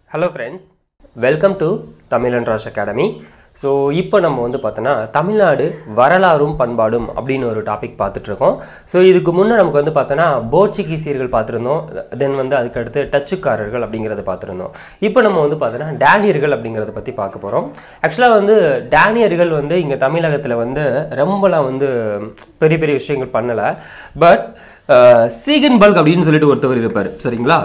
hello friends welcome to Tamil and rush academy so இப்போ நம்ம வந்து பார்த்தோன்னா தமிழ்நாடு வரலாறும் பண்பாடும் அப்படின்னு ஒரு டாபிக் பார்த்துட்ருக்கோம் ஸோ இதுக்கு முன்னே நமக்கு வந்து பார்த்தோன்னா போர்ச்சுகீசியர்கள் பார்த்துருந்தோம் தென் வந்து அதுக்கடுத்து டச்சுக்காரர்கள் அப்படிங்கிறத பார்த்துருந்தோம் இப்போ நம்ம வந்து பார்த்தோன்னா டேனியர்கள் அப்படிங்கிறத பற்றி பார்க்க போகிறோம் ஆக்சுவலாக வந்து டேனியர்கள் வந்து இங்கே தமிழகத்தில் வந்து ரொம்பலாம் வந்து பெரிய பெரிய விஷயங்கள் பண்ணலை பட் சீகன் பல்க் அப்படின்னு சொல்லிட்டு ஒருத்தவர் இருப்பார் சரிங்களா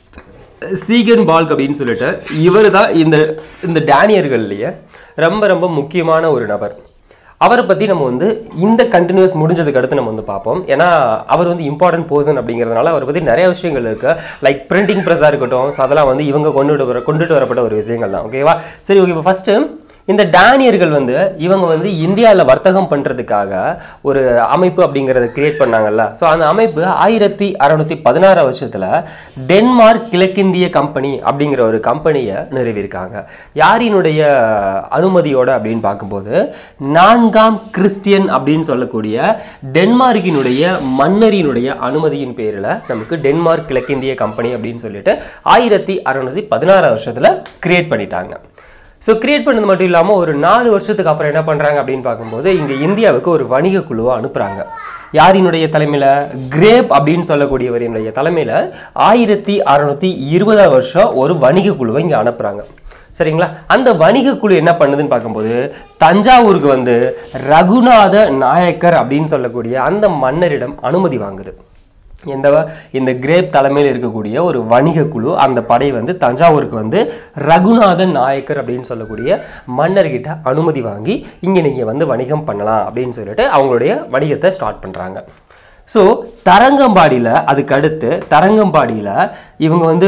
சீகன் பால்க் அப்படின்னு சொல்லிட்டு இவர் தான் இந்த இந்த டேனியர்கள்லையே ரொம்ப ரொம்ப முக்கியமான ஒரு நபர் அவரை பற்றி நம்ம வந்து இந்த கண்டினியூஸ் முடிஞ்சதுக்கு அடுத்து நம்ம வந்து பார்ப்போம் ஏன்னா அவர் வந்து இம்பார்ட்டன்ட் பர்சன் அப்படிங்கிறதுனால அவரை பற்றி நிறைய விஷயங்கள் இருக்கு லைக் பிரிண்டிங் ப்ரெஸ்ஸாக இருக்கட்டும் ஸோ அதெல்லாம் வந்து இவங்க கொண்டுட்டு வர கொண்டுட்டு வரப்பட்ட ஒரு விஷயங்கள் தான் ஓகேவா சரி ஓகே இப்போ ஃபஸ்ட்டு இந்த டேனியர்கள் வந்து இவங்க வந்து இந்தியாவில் வர்த்தகம் பண்ணுறதுக்காக ஒரு அமைப்பு அப்படிங்கிறத கிரியேட் பண்ணாங்கல்ல ஸோ அந்த அமைப்பு ஆயிரத்தி அறநூற்றி பதினாறு வருஷத்தில் டென்மார்க் கிழக்கிந்திய கம்பெனி அப்படிங்கிற ஒரு கம்பெனியை நிறுவியிருக்காங்க யாரினுடைய அனுமதியோட அப்படின்னு பார்க்கும்போது நான்காம் கிறிஸ்டியன் அப்படின்னு சொல்லக்கூடிய டென்மார்க்கினுடைய மன்னரினுடைய அனுமதியின் பேரில் நமக்கு டென்மார்க் கிழக்கிந்திய கம்பெனி அப்படின்னு சொல்லிட்டு ஆயிரத்தி அறநூற்றி பதினாறு வருஷத்தில் கிரியேட் பண்ணிட்டாங்க ஸோ கிரியேட் பண்ணது மட்டும் இல்லாமல் ஒரு நாலு வருஷத்துக்கு அப்புறம் என்ன பண்ணுறாங்க அப்படின்னு பார்க்கும்போது இங்கே இந்தியாவுக்கு ஒரு வணிக குழுவை அனுப்புகிறாங்க யாரினுடைய தலைமையில் கிரேப் அப்படின்னு சொல்லக்கூடியவரினுடைய தலைமையில் ஆயிரத்தி அறநூற்றி இருபதாம் வருஷம் ஒரு வணிக குழுவை இங்கே அனுப்புகிறாங்க சரிங்களா அந்த வணிக குழு என்ன பண்ணுதுன்னு பார்க்கும்போது தஞ்சாவூருக்கு வந்து ரகுநாத நாயக்கர் அப்படின்னு சொல்லக்கூடிய அந்த மன்னரிடம் அனுமதி வாங்குது எந்த இந்த கிரேப் தலைமையில் இருக்கக்கூடிய ஒரு வணிக குழு அந்த படை வந்து தஞ்சாவூருக்கு வந்து ரகுநாதன் நாயக்கர் அப்படின்னு சொல்லக்கூடிய மன்னர்கிட்ட அனுமதி வாங்கி இங்கே நீங்கள் வந்து வணிகம் பண்ணலாம் அப்படின்னு சொல்லிட்டு அவங்களுடைய வணிகத்தை ஸ்டார்ட் பண்ணுறாங்க ஸோ தரங்கம்பாடியில் அதுக்கு அடுத்து தரங்கம்பாடியில் இவங்க வந்து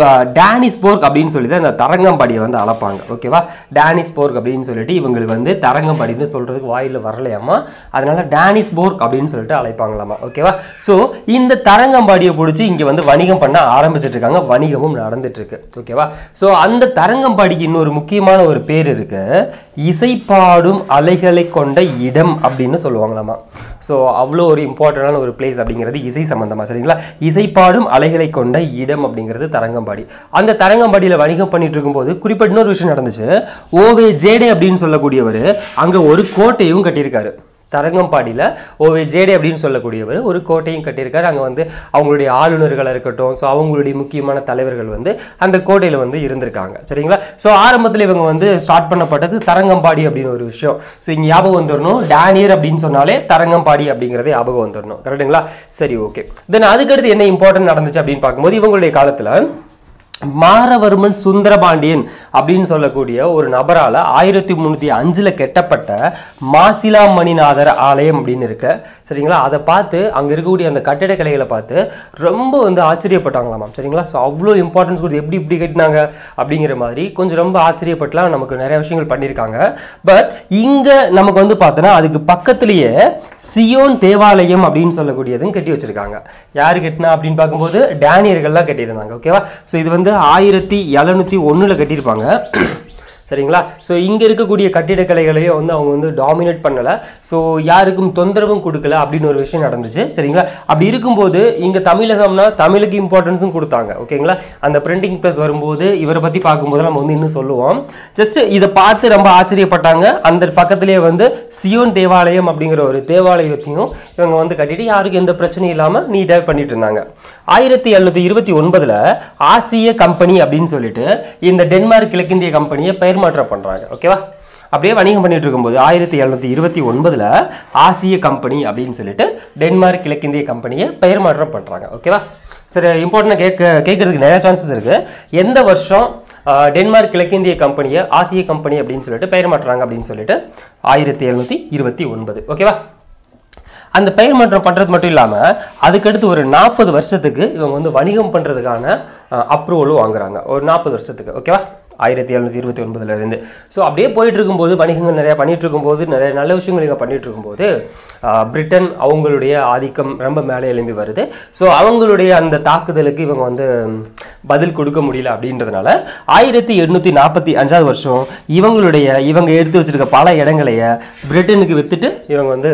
டேனிஸ் போர்க் அப்படின்னு சொல்லி தான் இந்த தரங்கம்பாடியை வந்து அளப்பாங்க ஓகேவா டேனிஸ் போர்க் அப்படின்னு சொல்லிட்டு இவங்களுக்கு வந்து தரங்கம்பாடின்னு சொல்கிறதுக்கு வாயில் வரலையாமா அதனால டேனிஸ் போர்க் அப்படின்னு சொல்லிட்டு அழைப்பாங்களாமா ஓகேவா ஸோ இந்த தரங்கம்பாடியை பிடிச்சி இங்கே வந்து வணிகம் பண்ண ஆரம்பிச்சிட்டு இருக்காங்க வணிகமும் நடந்துட்டு இருக்கு ஓகேவா ஸோ அந்த தரங்கம்பாடிக்கு இன்னொரு முக்கியமான ஒரு பேர் இருக்கு இசைப்பாடும் அலைகளை கொண்ட இடம் அப்படின்னு சொல்லுவாங்களாமா ஸோ அவ்வளோ ஒரு இம்பார்ட்டண்டான ஒரு பிளேஸ் அப்படிங்கிறது இசை சம்பந்தமா சரிங்களா இசைப்பாடும் அலைகளை கொண்ட இடம் அப்படிங்கிறது தரங்கம்பாடி அந்த தரங்கம்பாடியில் வணிகம் பண்ணிட்டு இருக்கும்போது குறிப்பிட்ட இன்னொரு விஷயம் நடந்துச்சு ஓவே ஜேடே அப்படின்னு சொல்லக்கூடியவர் அங்கே ஒரு கோட்டையும் கட்டியிருக்காரு தரங்கம்பாடியில் ஓவே ஜேடே அப்படின்னு சொல்லக்கூடியவர் ஒரு கோட்டையும் கட்டியிருக்காரு அங்கே வந்து அவங்களுடைய ஆளுநர்களாக இருக்கட்டும் ஸோ அவங்களுடைய முக்கியமான தலைவர்கள் வந்து அந்த கோட்டையில் வந்து இருந்திருக்காங்க சரிங்களா ஸோ ஆரம்பத்தில் இவங்க வந்து ஸ்டார்ட் பண்ணப்பட்டது தரங்கம்பாடி அப்படின்னு ஒரு விஷயம் ஸோ இங்கே ஞாபகம் வந்துடணும் டேனியர் அப்படின்னு சொன்னாலே தரங்கம்பாடி அப்படிங்கிறதே ஞாபகம் வந்துடணும் கரெக்டுங்களா சரி ஓகே தென் அதுக்கடுத்து என்ன இம்பார்ட்டன்ட் நடந்துச்சு அப்படின்னு பார்க்கும்போது இவங்களுடைய காலத்தில் மாரவர்மன் சுந்தரபாண்டியன் அப்படின்னு சொல்லக்கூடிய ஒரு நபரால் ஆயிரத்தி முந்நூற்றி அஞ்சில் கெட்டப்பட்ட மாசிலா மணிநாதர் ஆலயம் அப்படின்னு இருக்கு சரிங்களா அதை பார்த்து அங்கே இருக்கக்கூடிய அந்த கட்டிடக்கலைகளை பார்த்து ரொம்ப வந்து ஆச்சரியப்பட்டாங்களாம் சரிங்களா ஸோ அவ்வளோ இம்பார்ட்டன்ஸ் கொடுத்து எப்படி இப்படி கட்டினாங்க அப்படிங்கிற மாதிரி கொஞ்சம் ரொம்ப ஆச்சரியப்பட்டுலாம் நமக்கு நிறைய விஷயங்கள் பண்ணியிருக்காங்க பட் இங்கே நமக்கு வந்து பார்த்தோன்னா அதுக்கு பக்கத்துலேயே சியோன் தேவாலயம் அப்படின்னு சொல்லக்கூடியதும் கட்டி வச்சிருக்காங்க யார் கட்டினா அப்படின்னு பார்க்கும்போது டேனியர்கள்லாம் கட்டியிருந்தாங்க ஓகேவா ஸோ இது வந்து ஆயிரத்தி எழுநூற்றி ஒன்றில் கட்டியிருப்பாங்க சரிங்களா ஸோ இங்கே இருக்கக்கூடிய கட்டிடக்கலைகளையும் வந்து அவங்க வந்து டாமினேட் பண்ணலை ஸோ யாருக்கும் தொந்தரவும் கொடுக்கல அப்படின்னு ஒரு விஷயம் நடந்துச்சு சரிங்களா அப்படி இருக்கும்போது இங்கே தமிழகம்னா தமிழுக்கு இம்பார்ட்டன்ஸும் கொடுத்தாங்க ஓகேங்களா அந்த பிரிண்டிங் ப்ரெஸ் வரும்போது இவரை பற்றி பார்க்கும்போது நம்ம வந்து இன்னும் சொல்லுவோம் ஜஸ்ட் இதை பார்த்து ரொம்ப ஆச்சரியப்பட்டாங்க அந்த பக்கத்துலேயே வந்து சியோன் தேவாலயம் அப்படிங்கிற ஒரு தேவாலயத்தையும் இவங்க வந்து கட்டிட்டு யாருக்கும் எந்த பிரச்சனையும் இல்லாமல் நீட்டாக பண்ணிட்டு இருந்தாங்க ஆயிரத்தி எழுநூத்தி இருபத்தி ஒன்பதுல ஆசிய கம்பெனி அப்படின்னு சொல்லிட்டு இந்த டென்மார்க் கிழக்கிந்திய கம்பெனியை பெயர் மாற்றம் பண்றாங்க ஓகேவா அப்படியே வணிகம் பண்ணிட்டு இருக்கும்போது ஆயிரத்தி எழுநூத்தி இருபத்தி ஒன்பதுல ஆசிய கம்பெனி அப்படின்னு சொல்லிட்டு டென்மார்க் கிழக்கிந்திய கம்பெனியை பெயர் மாற்றம் பண்றாங்க ஓகேவா சரி இம்பார்ட்டன்ட் கேட்க கேட்கறதுக்கு நிறைய சான்சஸ் இருக்கு எந்த வருஷம் ஆஹ், டென்மார்க் கிழக்கிந்திய கம்பெனியை ஆசிய கம்பெனி அப்படின்னு சொல்லிட்டு பெயர் மாற்றுறாங்க அப்படின்னு சொல்லிட்டு ஆயிரத்தி எழுநூத்தி இருபத்தி ஒன்பது ஓகேவா அந்த பெயர் மாற்றம் பண்ணுறது மட்டும் இல்லாமல் அதுக்கடுத்து ஒரு நாற்பது வருஷத்துக்கு இவங்க வந்து வணிகம் பண்ணுறதுக்கான அப்ரூவலும் வாங்குறாங்க ஒரு நாற்பது வருஷத்துக்கு ஓகேவா ஆயிரத்தி எழுநூத்தி இருபத்தி ஒன்பதுல இருந்து ஸோ அப்படியே போயிட்டு இருக்கும்போது வணிகங்கள் நிறைய பண்ணிட்டு இருக்கும்போது நிறைய நல்ல விஷயங்கள் இங்கே பண்ணிட்டு இருக்கும்போது ஆஹ், பிரிட்டன் அவங்களுடைய ஆதிக்கம் ரொம்ப மேலே எழும்பி வருது ஸோ அவங்களுடைய அந்த தாக்குதலுக்கு இவங்க வந்து ம், பதில் கொடுக்க முடியல அப்படின்றதுனால ஆயிரத்தி எண்ணூற்றி நாற்பத்தி அஞ்சாவது வருஷம் இவங்களுடைய இவங்க எடுத்து வச்சிருக்க பல இடங்களைய பிரிட்டனுக்கு வித்துட்டு இவங்க வந்து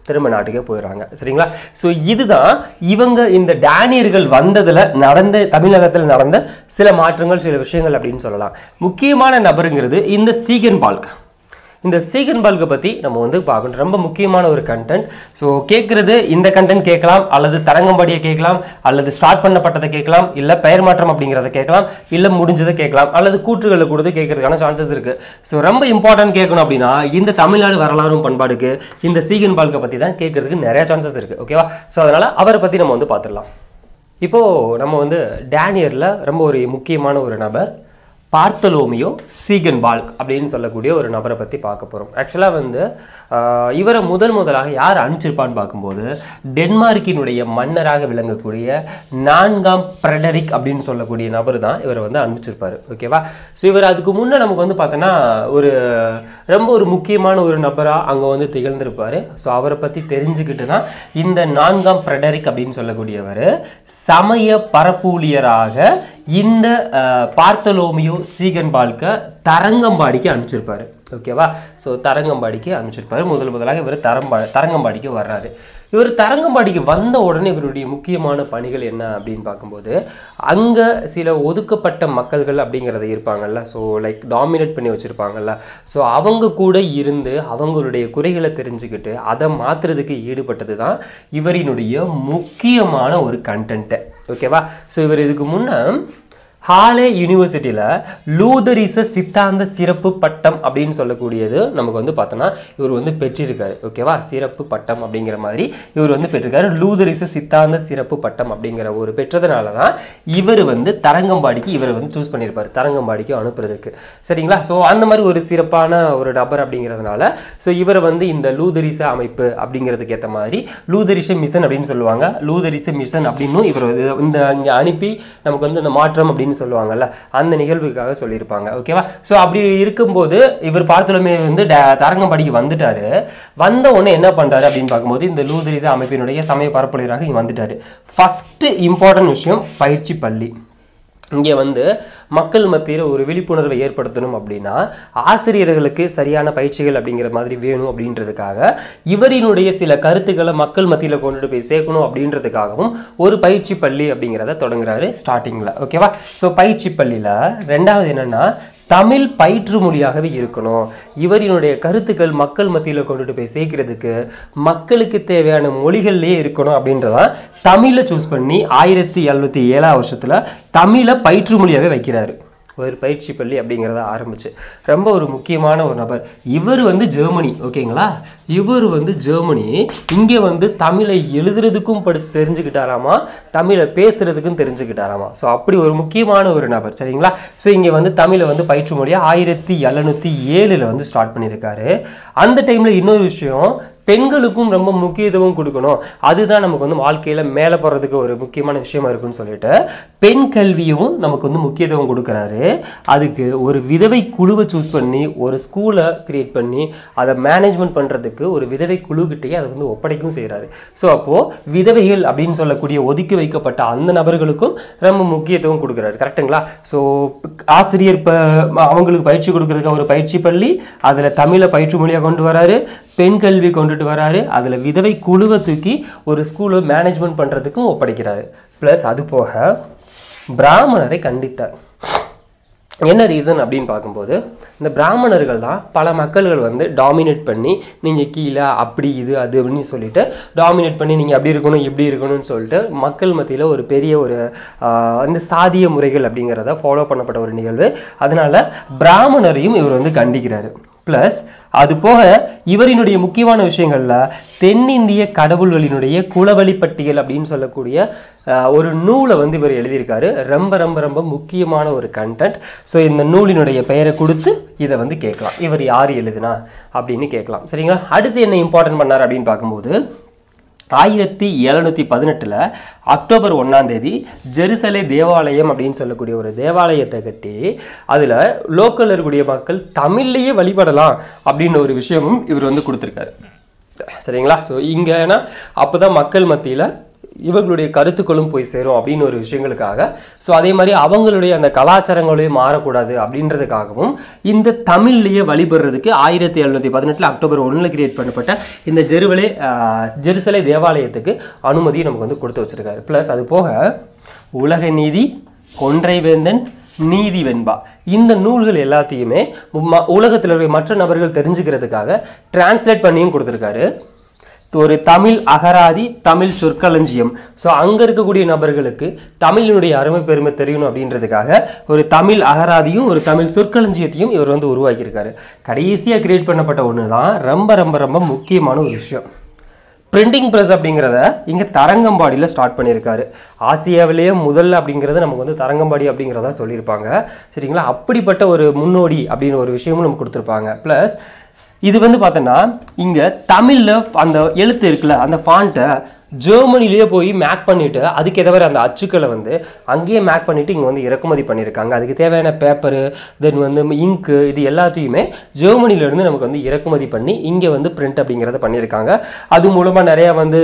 திரும்ப நாட்டுக்கே போயிடுறாங்க சரிங்களா ஸோ இதுதான் இவங்க இந்த டேனியர்கள் வந்ததுல நடந்த தமிழகத்தில் நடந்த சில மாற்றங்கள் சில விஷயங்கள் அப்படின்னு சொல்லலாம் முக்கியமான நபருங்கிறது இந்த சீகன் பால்க் இந்த சீகன் பால்கை பற்றி நம்ம வந்து பார்க்கணும் ரொம்ப முக்கியமான ஒரு கண்டென்ட் ஸோ கேட்குறது இந்த கண்டென்ட் கேட்கலாம் அல்லது தரங்கம்பாடியை கேட்கலாம் அல்லது ஸ்டார்ட் பண்ணப்பட்டதை கேட்கலாம் இல்லை பெயர் மாற்றம் அப்படிங்கிறத கேட்கலாம் இல்லை முடிஞ்சதை கேட்கலாம் அல்லது கூற்றுகளை கொடுத்து கேட்கறதுக்கான சான்சஸ் இருக்குது ஸோ ரொம்ப இம்பார்ட்டன்ட் கேட்கணும் அப்படின்னா இந்த தமிழ்நாடு வரலாறும் பண்பாடுக்கு இந்த சீகன் பால்கை பற்றி தான் கேட்கறதுக்கு நிறைய சான்சஸ் இருக்குது ஓகேவா ஸோ அதனால் அவரை பற்றி நம்ம வந்து பார்த்துடலாம் இப்போது நம்ம வந்து டேனியரில் ரொம்ப ஒரு முக்கியமான ஒரு நபர் பார்த்தலோமியோ சீகன் பால்க் அப்படின்னு சொல்லக்கூடிய ஒரு நபரை பற்றி பார்க்க போகிறோம் ஆக்சுவலாக வந்து ஆஹ், இவரை முதல் முதலாக யார் அனுப்பிச்சிருப்பான்னு பார்க்கும்போது டென்மார்க்கினுடைய மன்னராக விளங்கக்கூடிய நான்காம் பிரடரிக் அப்படின்னு சொல்லக்கூடிய நபர் தான் இவரை வந்து அனுப்பிச்சிருப்பாரு ஓகேவா ஸோ இவர் அதுக்கு முன்னே நமக்கு வந்து பார்த்தோன்னா ஒரு ரொம்ப ஒரு முக்கியமான ஒரு நபராக அங்கே வந்து திகழ்ந்திருப்பாரு ஸோ அவரை பற்றி தெரிஞ்சுக்கிட்டு தான் இந்த நான்காம் பிரடரிக் அப்படின்னு சொல்லக்கூடியவர் சமய பரப்பூழியராக இந்த அஹ், பார்த்தலோமியோ சீகன் பால்க தரங்கம்பாடிக்கு அனுப்பிச்சிருப்பாரு ஓகேவா ஸோ தரங்கம்பாடிக்கு அனுப்பிச்சிருப்பாரு முதல் முதலாக இவர் தரம்பா தரங்கம்பாடிக்கு வர்றாரு இவர் தரங்கம்பாடிக்கு வந்த உடனே இவருடைய முக்கியமான பணிகள் என்ன அப்படின்னு பார்க்கும்போது அங்கே சில ஒதுக்கப்பட்ட மக்கள்கள் அப்படிங்கிறத இருப்பாங்கல்ல ஸோ லைக் டாமினேட் பண்ணி வச்சுருப்பாங்கல்ல ஸோ அவங்க கூட இருந்து அவங்களுடைய குறைகளை தெரிஞ்சுக்கிட்டு அதை மாற்றுறதுக்கு ஈடுபட்டது தான் இவரினுடைய முக்கியமான ஒரு கண்டென்ட்டு ஓகேவா ஸோ இவர் இதுக்கு முன்னே ஹாலே யூனிவர்சிட்டியில் லூதரிச சித்தாந்த சிறப்பு பட்டம் அப்படின்னு சொல்லக்கூடியது நமக்கு வந்து பார்த்தோன்னா இவர் வந்து பெற்றிருக்காரு ஓகேவா சிறப்பு பட்டம் அப்படிங்கிற மாதிரி இவர் வந்து பெற்றிருக்காரு லூதரிச சித்தாந்த சிறப்பு பட்டம் அப்படிங்கிற ஒரு பெற்றதுனால தான் இவர் வந்து தரங்கம்பாடிக்கு இவரை வந்து சூஸ் பண்ணியிருப்பார் தரங்கம்பாடிக்கு அனுப்புறதுக்கு சரிங்களா ஸோ அந்த மாதிரி ஒரு சிறப்பான ஒரு நபர் அப்படிங்கிறதுனால ஸோ இவரை வந்து இந்த லூதரிச அமைப்பு அப்படிங்கிறதுக்கு ஏற்ற மாதிரி லூதரிச மிஷன் அப்படின்னு சொல்லுவாங்க லூதரிச மிஷன் அப்படின்னு இவர் வந்து இந்த இங்கே அனுப்பி நமக்கு வந்து இந்த மாற்றம் அப்படின்னு சொல்லுவாங்கல்ல அந்த நிகழ்வுக்காக சொல்லியிருப்பாங்க ஓகேவா ஸோ அப்படி இருக்கும்போது இவர் பார்த்தலுமே வந்து ட- தரங்கம்பாடிக்கு வந்துட்டாரு வந்த உடனே என்ன பண்றாரு அப்படின்னு பார்க்கும்போது இந்த லூதரிச அமைப்பினுடைய சமய பரப்புரையராக இங்கே வந்துட்டாரு ஃபர்ஸ்ட் இம்பார்ட்டன்ட் விஷயம் பயிற்சி பள்ளி இங்கே வந்து மக்கள் மத்தியில் ஒரு விழிப்புணர்வை ஏற்படுத்தணும் அப்படின்னா ஆசிரியர்களுக்கு சரியான பயிற்சிகள் அப்படிங்கிற மாதிரி வேணும் அப்படின்றதுக்காக இவரினுடைய சில கருத்துக்களை மக்கள் மத்தியில் கொண்டுட்டு போய் சேர்க்கணும் அப்படின்றதுக்காகவும் ஒரு பயிற்சி பள்ளி அப்படிங்கிறத தொடங்குறாரு ஸ்டார்டிங்கில் ஓகேவா ஸோ பயிற்சி பள்ளியில் ரெண்டாவது என்னன்னா தமிழ் பயிற்று மொழியாகவே இருக்கணும் இவரினுடைய கருத்துக்கள் மக்கள் மத்தியில் கொண்டுட்டு போய் சேர்க்கிறதுக்கு மக்களுக்கு தேவையான மொழிகள்லேயே இருக்கணும் அப்படின்றதான் தமிழை சூஸ் பண்ணி ஆயிரத்தி எழுநூத்தி ஏழாம் வருஷத்துல தமிழை பயிற்று மொழியாகவே வைக்கிறாரு ஒரு பயிற்சி பள்ளி அப்படிங்கிறத ஆரம்பிச்சு ரொம்ப ஒரு முக்கியமான ஒரு நபர் இவர் வந்து ஜெர்மனி ஓகேங்களா இவர் வந்து ஜெர்மனி இங்கே வந்து தமிழை எழுதுறதுக்கும் படிச்சு தெரிஞ்சுக்கிட்டாராமா தமிழை பேசுறதுக்கும் தெரிஞ்சுக்கிட்டாராமா ஸோ அப்படி ஒரு முக்கியமான ஒரு நபர் சரிங்களா ஸோ இங்கே வந்து தமிழை வந்து பயிற்று மொழியாக ஆயிரத்தி எழுநூத்தி ஏழில் வந்து ஸ்டார்ட் பண்ணியிருக்காரு அந்த டைமில் இன்னொரு விஷயம் பெண்களுக்கும் ரொம்ப முக்கியத்துவம் கொடுக்கணும் அதுதான் நமக்கு வந்து வாழ்க்கையில மேலே போகிறதுக்கு ஒரு முக்கியமான விஷயமா இருக்குன்னு சொல்லிட்டு பெண் கல்வியும் நமக்கு வந்து முக்கியத்துவம் கொடுக்குறாரு அதுக்கு ஒரு விதவை குழுவை சூஸ் பண்ணி ஒரு ஸ்கூலை கிரியேட் பண்ணி அதை மேனேஜ்மெண்ட் பண்ணுறதுக்கு ஒரு விதவை குழுக்கிட்டே அதை வந்து ஒப்படைக்கும் செய்கிறாரு ஸோ அப்போது விதவைகள் அப்படின்னு சொல்லக்கூடிய ஒதுக்கி வைக்கப்பட்ட அந்த நபர்களுக்கும் ரொம்ப முக்கியத்துவம் கொடுக்குறாரு கரெக்ட்டுங்களா ஸோ ஆசிரியர் இப்போ அவங்களுக்கு பயிற்சி கொடுக்கறதுக்கு ஒரு பயிற்சி பள்ளி அதில் தமிழை பயிற்று மொழியாக கொண்டு வராரு பெண் கல்வி கொண்டுட்டு வராரு அதில் விதவை குழுவை தூக்கி ஒரு ஸ்கூலை மேனேஜ்மெண்ட் பண்ணுறதுக்கும் ஒப்படைக்கிறாரு ப்ளஸ் அது போக பிராமணரை கண்டித்தார் என்ன ரீசன் அப்படின்னு பார்க்கும்போது இந்த பிராமணர்கள் தான் பல மக்கள்கள் வந்து டாமினேட் பண்ணி நீங்கள் கீழே அப்படி இது அது அப்படின்னு சொல்லிட்டு டாமினேட் பண்ணி நீங்கள் அப்படி இருக்கணும் இப்படி இருக்கணும்னு சொல்லிட்டு மக்கள் மத்தியில் ஒரு பெரிய ஒரு ஆஹ், இந்த சாதிய முறைகள் அப்படிங்கிறத ஃபாலோ பண்ணப்பட்ட ஒரு நிகழ்வு அதனால பிராமணரையும் இவர் வந்து கண்டிக்கிறாரு ப்ளஸ் அது போக இவரினுடைய முக்கியமான விஷயங்கள்ல தென்னிந்திய கடவுள்களினுடைய குலவழி பட்டியல் அப்படின்னு சொல்லக்கூடிய ஆஹ், ஒரு நூலை வந்து இவர் எழுதியிருக்காரு ரொம்ப ரொம்ப ரொம்ப முக்கியமான ஒரு கண்டென்ட் ஸோ இந்த நூலினுடைய பெயரை கொடுத்து இதை வந்து கேட்கலாம் இவர் யார் எழுதுனா அப்படின்னு கேட்கலாம் சரிங்களா அடுத்து என்ன இம்பார்ட்டன்ட் பண்ணார் அப்படின்னு பார்க்கும்போது ஆயிரத்தி எழுநூத்தி பதினெட்டுல அக்டோபர் ஒண்ணாம் தேதி ஜெருசலே தேவாலயம் அப்படின்னு சொல்லக்கூடிய ஒரு தேவாலயத்தை கட்டி அதுல லோக்கல் இருக்கக்கூடிய மக்கள் தமிழ்லயே வழிபடலாம் அப்படின்னு ஒரு விஷயமும் இவர் வந்து கொடுத்துருக்காரு சரிங்களா ஸோ இங்க ஏன்னா அப்போதான் மக்கள் மத்தியில இவங்களுடைய கருத்துக்களும் போய் சேரும் அப்படின்னு ஒரு விஷயங்களுக்காக ஸோ அதே மாதிரி அவங்களுடைய அந்த கலாச்சாரங்களையும் மாறக்கூடாது அப்படின்றதுக்காகவும் இந்த தமிழ்லேயே வழிபடுறதுக்கு ஆயிரத்தி எழுநூற்றி பதினெட்டில் அக்டோபர் ஒன்றில் கிரியேட் பண்ணப்பட்ட இந்த ஜெருவலை ஆஹ், ஜெருசலை தேவாலயத்துக்கு அனுமதி நமக்கு வந்து கொடுத்து வச்சிருக்காரு ப்ளஸ் அது போக உலக நீதி கொன்றை வேந்தன் நீதி வெண்பா இந்த நூல்கள் எல்லாத்தையுமே ம- உலகத்தில் இருக்கிற மற்ற நபர்கள் தெரிஞ்சுக்கிறதுக்காக டிரான்ஸ்லேட் பண்ணியும் கொடுத்துருக்காரு ஒரு தமிழ் அகராதி தமிழ் சொற்களஞ்சியம் ஸோ அங்கே இருக்கக்கூடிய நபர்களுக்கு தமிழினுடைய அருமை பெருமை தெரியணும் அப்படின்றதுக்காக ஒரு தமிழ் அகராதியும் ஒரு தமிழ் சொற்களஞ்சியத்தையும் இவர் வந்து உருவாக்கியிருக்காரு கடைசியாக கிரியேட் பண்ணப்பட்ட ஒன்று தான் ரொம்ப ரொம்ப ரொம்ப முக்கியமான ஒரு விஷயம் பிரிண்டிங் ப்ரெஸ் அப்படிங்கிறத இங்கே தரங்கம்பாடியில் ஸ்டார்ட் பண்ணியிருக்காரு ஆசியாவிலேயே முதல்ல அப்படிங்கிறது நமக்கு வந்து தரங்கம்பாடி அப்படிங்கிறதா சொல்லியிருப்பாங்க சரிங்களா அப்படிப்பட்ட ஒரு முன்னோடி அப்படின்னு ஒரு விஷயமும் நமக்கு கொடுத்துருப்பாங்க ப்ளஸ் இது வந்து பார்த்தோன்னா இங்கே தமிழில் அந்த எழுத்து இருக்குல்ல அந்த ஃபாண்ட்டை ஜெர்மனிலேயே போய் மேக் பண்ணிட்டு அதுக்கு ஏதாவது அந்த அச்சுக்களை வந்து அங்கேயே மேக் பண்ணிட்டு இங்கே வந்து இறக்குமதி பண்ணியிருக்காங்க அதுக்கு தேவையான பேப்பரு தென் வந்து இங்கு இது எல்லாத்தையுமே ஜெர்மனில இருந்து நமக்கு வந்து இறக்குமதி பண்ணி இங்கே வந்து பிரிண்ட் அப்படிங்கிறத பண்ணியிருக்காங்க அது மூலமாக நிறைய வந்து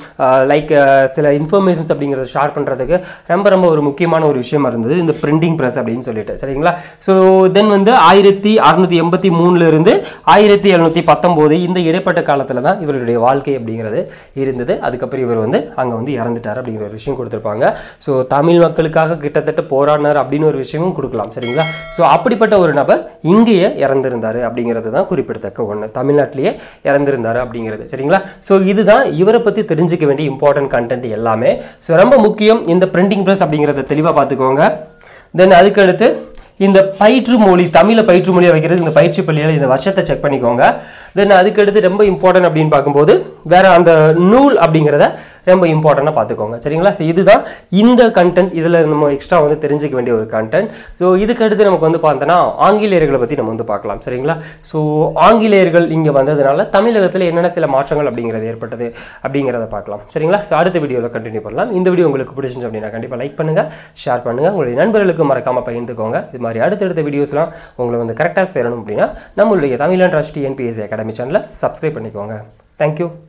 லைக் சில இன்ஃபர்மேஷன்ஸ் அப்படிங்கிறத ஷேர் பண்ணுறதுக்கு ரொம்ப ரொம்ப ஒரு முக்கியமான ஒரு விஷயமா இருந்தது இந்த பிரிண்டிங் ப்ரெஸ் அப்படின்னு சொல்லிட்டு சரிங்களா ஸோ தென் வந்து ஆயிரத்தி அறுநூத்தி எண்பத்தி மூணுல இருந்து ஆயிரத்தி எழுநூத்தி பத்தொம்போது இந்த இடைப்பட்ட காலத்தில் தான் இவருடைய வாழ்க்கை அப்படிங்கிறது இருந்தது அதுக்கப்புறம் இவர் வந்து அங்கே வந்து இறந்துட்டார் அப்படிங்கிற ஒரு விஷயம் கொடுத்துருப்பாங்க ஸோ தமிழ் மக்களுக்காக கிட்டத்தட்ட போராடினார் அப்படின்னு ஒரு விஷயமும் கொடுக்கலாம் சரிங்களா ஸோ அப்படிப்பட்ட ஒரு நபர் இங்கேயே இறந்திருந்தாரு அப்படிங்கிறது தான் குறிப்பிடத்தக்க ஒன்று தமிழ்நாட்டிலேயே இறந்திருந்தாரு அப்படிங்கிறது சரிங்களா ஸோ இதுதான் இவரை பற்றி தெரிஞ்சுக்க வேண்டிய இம்பார்ட்டன்ட் கண்டென்ட் எல்லாமே ஸோ ரொம்ப முக்கியம் இந்த பிரிண்டிங் ப்ரெஸ் அப்படிங்கிறத தெளிவாக பார்த்துக்கோங்க தென் அதுக்கடுத்து இந்த பயிற்று மொழி தமிழை பயிற்று மொழியை வைக்கிறது இந்த பயிற்சி பள்ளியில் இந்த வருஷத்தை செக் பண்ணிக்கோங்க தென் அதுக்கடுத்து ரொம்ப இம்பார்ட்டன்ட் அப்படின்னு பார்க்கும்போது வேற அந்த நூல் அப்படிங்கிறத ரொம்ப இம்பார்ட்டண்ட்டாக பார்த்துக்கோங்க சரிங்களா ஸோ இதுதான் இந்த கண்டென்ட் இதில் நம்ம எக்ஸ்ட்ரா வந்து தெரிஞ்சுக்க வேண்டிய ஒரு கண்டென்ட் ஸோ இதுக்கு அடுத்து நமக்கு வந்து பார்த்தோன்னா ஆங்கிலேயர்களை பற்றி நம்ம வந்து பார்க்கலாம் சரிங்களா ஸோ ஆங்கிலேயர்கள் இங்கே வந்ததுனால தமிழகத்தில் என்னென்ன சில மாற்றங்கள் அப்படிங்கிறது ஏற்பட்டது அப்படிங்கிறத பார்க்கலாம் சரிங்களா ஸோ அடுத்த வீடியோவில் கண்டினியூ பண்ணலாம் இந்த வீடியோ உங்களுக்கு பிடிச்சிருந்துச்சு அப்படின்னா கண்டிப்பாக லைக் பண்ணுங்கள் ஷேர் பண்ணுங்கள் உங்களுடைய நண்பர்களுக்கு மறக்காமல் பகிர்ந்துக்கோங்க இது மாதிரி அடுத்தடுத்த வீடியோஸ்லாம் உங்களை வந்து கரெக்டாக சேரணும் அப்படின்னா நம்மளுடைய தமிழன் ட்ரஸ்ட் என்பிஎஸ்சி அகாடமி சேனலை சப்ஸ்கிரைப் பண்ணிக்கோங்க தேங்க்யூ